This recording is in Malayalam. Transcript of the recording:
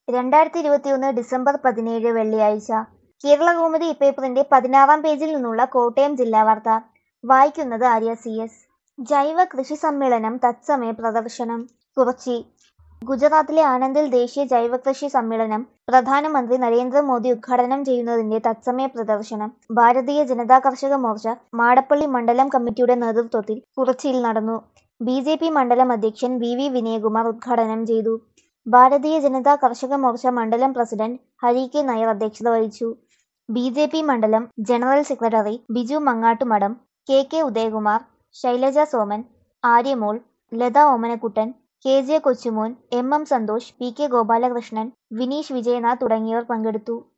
രണ്ടായിരത്തി ഇരുപത്തിയൊന്ന് ഡിസംബർ പതിനേഴ് വെള്ളിയാഴ്ച കേരളകൗമുദി പേപ്പറിന്റെ പതിനാറാം പേജിൽ നിന്നുള്ള കോട്ടയം ജില്ലാ വാർത്ത വായിക്കുന്നത് ആര്യ സി എസ് ജൈവ കൃഷി സമ്മേളനം തത്സമയ പ്രദർശനം കുറച്ചി ഗുജറാത്തിലെ ആനന്ദിൽ ദേശീയ ജൈവ കൃഷി സമ്മേളനം പ്രധാനമന്ത്രി നരേന്ദ്രമോദി ഉദ്ഘാടനം ചെയ്യുന്നതിന്റെ തത്സമയ പ്രദർശനം ഭാരതീയ ജനതാ കർഷക മോർച്ച മാടപ്പള്ളി മണ്ഡലം കമ്മിറ്റിയുടെ നേതൃത്വത്തിൽ കുറച്ചിയിൽ നടന്നു ബി ജെ പി മണ്ഡലം അധ്യക്ഷൻ വി വി വിനയകുമാർ ഉദ്ഘാടനം ചെയ്തു ഭാരതീയ ജനതാ കർഷക മോർച്ച മണ്ഡലം പ്രസിഡന്റ് ഹരി കെ നായർ അധ്യക്ഷത വഹിച്ചു ബി ജെ പി മണ്ഡലം general secretary Biju Mangattumadom K K Udayakumar Shailaja Soman Aryamol Latha Omanakuttan K J Kochumon M M Santhosh P K Gopalakrishnan Vineesh Vijayanath തുടങ്ങിയവർ പങ്കെടുത്തു